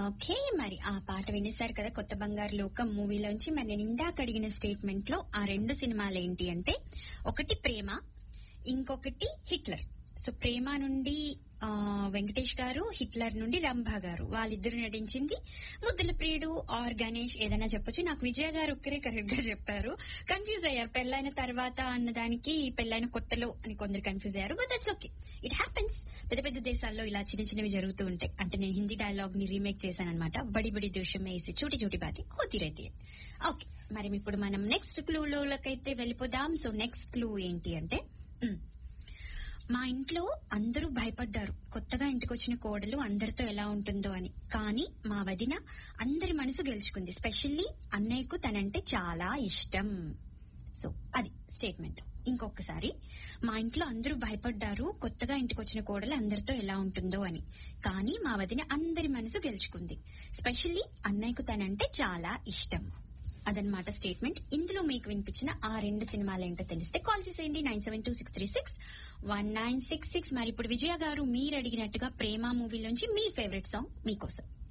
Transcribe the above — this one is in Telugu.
ఓకే మరి ఆ పాట వినేశారు కదా కొత్త బంగారు లోకం మూవీలోంచి మరి నేను ఇందాక అడిగిన స్టేట్మెంట్ లో ఆ రెండు సినిమాలు ఏంటి అంటే ఒకటి ప్రేమ ఇంకొకటి హిట్లర్ సో ప్రేమ నుండి ఆ, వెంకటేష్ గారు హిట్లర్ నుండి రంభా గారు వాళ్ళిద్దరు నటించింది ముద్దుల ప్రియుడు ఆర్ గణేష్ ఏదైనా చెప్పొచ్చు నాకు విజయ గారు ఒక్కరే కరెక్ట్ గా చెప్పారు కన్ఫ్యూజ్ అయ్యారు పెళ్ళైన తర్వాత అన్నదానికి పెళ్ళైన కొత్తలో అని కొందరు కన్ఫ్యూజ్ అయ్యారు but that's okay it happens పెద్ద పెద్ద దేశాల్లో ఇలా చిన్న చిన్నవి జరుగుతూ ఉంటాయి అంటే నేను హిందీ డైలాగ్ ని రీమేక్ చేశాను అనమాట బడి బడి దృశ్యం వేసి చూటి చూటి బాతి హోతి రైతే ఓకే మరి ఇప్పుడు మనం నెక్స్ట్ క్లూలోకైతే వెళ్ళిపోదాం సో నెక్స్ట్ క్లూ ఏంటి అంటే మ్, మా ఇంట్లో అందరూ భయపడ్డారు కొత్తగా ఇంటికి వచ్చిన కోడలు అందరితో ఎలా ఉంటుందో అని కానీ మా వదిన అందరి మనసు గెలుచుకుంది స్పెషల్లీ అన్నయ్యకు తనంటే చాలా ఇష్టం సో అది స్టేట్మెంట్ ఇంకొకసారి మా ఇంట్లో అందరూ భయపడ్డారు కొత్తగా ఇంటికి వచ్చిన కోడలు అందరితో ఎలా ఉంటుందో అని కానీ మా వదిన అందరి మనసు గెలుచుకుంది స్పెషల్లీ అన్నయ్యకు తనంటే చాలా ఇష్టం అదనమాట స్టేట్మెంట్ ఇందులో మీకు వినిపించిన ఆ రెండు సినిమాలు ఏంటో తెలిస్తే కాల్ చేసేయండి nine seven two six three six one nine six six మరి ఇప్పుడు విజయ గారు మీరు అడిగినట్టుగా ప్రేమ మూవీలోంచి మీ ఫేవరెట్ సాంగ్ మీకోసం